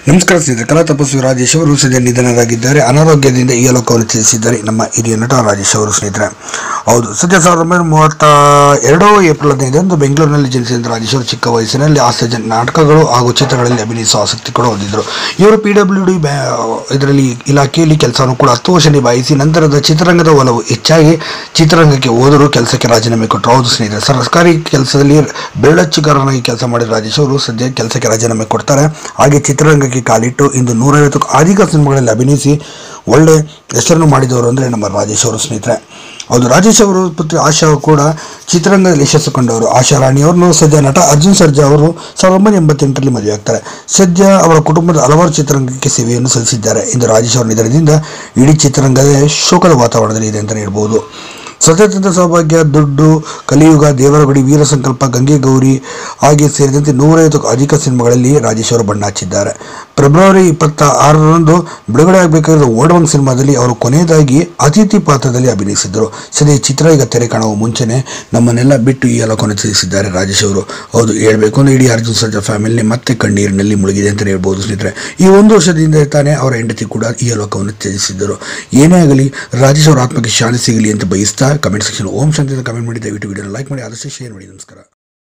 ನಮಸ್ಕಾರ ಸ್ನೇಹಿತರೆ ಕಲಾ ತಪಸ್ವಿ ರಾಜೇಶ್ ಅವರು ಸದ್ಯ ನಿಧನರಾಗಿದ್ದಾರೆ ಅನಾರೋಗ್ಯದಿಂದ ಈ ಲೋಕವನ್ನು ತ್ಯಜಿಸಿದ್ದಾರೆ ನಮ್ಮ ಹಿರಿಯ ನಟ ರಾಜೇಶ್ ಅವರು ಸ್ನೇಹಿತರೆ ಹೌದು ಸದ್ಯ ಸಾವಿರದ ಒಂಬೈನೂರ ಮೂವತ್ತ ಎರಡೋ ಏಪ್ರಿಲ್ ಹದಿನೈದರಂದು ಬೆಂಗಳೂರಿನಲ್ಲಿ ಜನಿಸಿದ ರಾಜೇಶ್ ಅವರು ಚಿಕ್ಕ ವಯಸ್ಸಿನಲ್ಲಿ ಹಾಸ್ಯ ನಾಟಕಗಳು ಹಾಗೂ ಚಿತ್ರಗಳಲ್ಲಿ ಅಭಿನಯಿಸುವ ಆಸಕ್ತಿ ಕೂಡ ಹೊಂದಿದ್ದರು ಇವರು ಪಿ ಡಬ್ಲ್ಯೂ ಡಿ ಇದರಲ್ಲಿ ಇಲಾಖೆಯಲ್ಲಿ ಕೆಲಸವನ್ನು ಕೂಡ ಹತ್ತು ವರ್ಷ ನಿಭಾಯಿಸಿ ನಂತರದ ಚಿತ್ರರಂಗದ ಒಲವು ಹೆಚ್ಚಾಗಿ ಚಿತ್ರರಂಗಕ್ಕೆ ಹೋದರೂ ಕೆಲಸಕ್ಕೆ ರಾಜೀನಾಮೆ ಕೊಟ್ಟರು ಹೌದು ಸ್ನೇಹಿತರೆ ಸರ್ಕಾರಿ ಕೆಲಸದಲ್ಲಿ ಬೆರಳಚ್ಚುಗಾರನಾಗಿ ಕೆಲಸ ಮಾಡಿದ ರಾಜೇಶ್ ಅವರು ಸದ್ಯ ಕೆಲಸಕ್ಕೆ ರಾಜೀನಾಮೆ ಕೊಡ್ತಾರೆ ಹಾಗೆ ಚಿತ್ರರಂಗಕ್ಕೆ ಕಾಲಿಟ್ಟು ಇಂದು ನೂರೈವತ್ತಕ್ಕೂ ಅಧಿಕ ಸಿನಿಮಾಗಳಲ್ಲಿ ಅಭಿನಯಿಸಿ ಒಳ್ಳೆ ಹೆಸರನ್ನು ಮಾಡಿದವರು ಅಂದರೆ ನಮ್ಮ ರಾಜೇಶ್ ಅವರು ಸ್ನೇಹಿತರೆ ಹೌದು ರಾಜೇಶ್ ಅವರು ಪುತ್ರಿ ಆಶಾ ಕೂಡ ಚಿತ್ರರಂಗದಲ್ಲಿ ಯಶಸ್ಸು ಕಂಡವರು ಆಶಾ ರಾಣಿ ಅವರನ್ನು ಸದ್ಯ ನಟ ಅರ್ಜುನ್ ಸರ್ಜಾ ಅವರು ಸಾವಿರದ ಒಂಬೈನೂರ ಎಂಬತ್ತೆಂಟರಲ್ಲಿ ಮದುವೆ ಆಗ್ತಾರೆ ಸದ್ಯ ಅವರ ಕುಟುಂಬದ ಹಲವಾರು ಚಿತ್ರರಂಗಕ್ಕೆ ಸೇವೆಯನ್ನು ಸಲ್ಲಿಸಿದ್ದಾರೆ ಇಂದು ರಾಜೇಶ್ ಅವರ ನಿಧನದಿಂದ ಇಡೀ ಚಿತ್ರರಂಗದ ಶೋಕದ ವಾತಾವರಣದಲ್ಲಿ ಇದೆ ಅಂತಲೇ ಹೇಳ್ಬೋದು ಸ್ವತಂತ್ರ ಸೌಭಾಗ್ಯ ದುಡ್ಡು ಕಲಿಯುಗ ದೇವರ ಗುಡಿ ವೀರ ಸಂಕಲ್ಪ ಗಂಗೆ ಗೌರಿ ಹಾಗೆ ಸೇರಿದಂತೆ ನೂರೈವತ್ತಕ್ಕೂ ಅಧಿಕ ಸಿನಿಮಾಗಳಲ್ಲಿ ರಾಜೇಶ್ ಅವರು ಬಣ್ಣ ಹಚ್ಚಿದ್ದಾರೆ ಫೆಬ್ರವರಿ ಇಪ್ಪತ್ತ ಆರರಂದು ಬಿಡುಗಡೆ ಆಗಬೇಕಾಗಿರುವ ಓಡವಂಗ್ ಸಿನಿಮಾದಲ್ಲಿ ಅವರು ಕೊನೆಯದಾಗಿ ಅತಿಥಿ ಪಾತ್ರದಲ್ಲಿ ಅಭಿನಯಿಸಿದ್ದರು ಸದ್ಯ ಈ ಚಿತ್ರ ಈಗ ತೆರೆ ಕಾಣುವ ಮುಂಚೆನೆ ನಮ್ಮನ್ನೆಲ್ಲ ಬಿಟ್ಟು ಈ ಲೋಕವನ್ನು ತ್ಯಜಿಸಿದ್ದಾರೆ ರಾಜೇಶ್ ಅವರು ಹೌದು ಹೇಳ್ಬೇಕು ಅಂದ್ರೆ ಇಡೀ ಅರ್ಜುನ್ ಸರ್ಜಾ ಫ್ಯಾಮಿಲಿ ಮತ್ತೆ ಕಣ್ಣೀರಿನಲ್ಲಿ ಮುಳುಗಿದೆ ಅಂತ ಹೇಳ್ಬೋದು ಸ್ನೇಹಿತರೆ ಈ ಒಂದು ವರ್ಷದಿಂದ ತಾನೇ ಅವರ ಹೆಂಡತಿ ಕೂಡ ಈ ಲೋಕವನ್ನು ತ್ಯಜಿಸಿದ್ದರು ಏನೇ ಆಗಲಿ ರಾಜೇಶ್ ಅವರ ಆತ್ಮಕ್ಕೆ ಶಾಂತಿ ಸಿಗಲಿ ಅಂತ ಬಯಸ್ತಾ ಕಮೆಂಟ್ ಸೆಕ್ಷನ್ ಓಂ ಶಾಂತಿ ಅಂತ ಕಮೆಂಟ್ ಮಾಡಿ ದಯವಿಟ್ಟು ವಿಡಿಯೋನ ಲೈಕ್ ಮಾಡಿ ಆದಷ್ಟು ಶೇರ್ ಮಾಡಿ ನಮಸ್ಕಾರ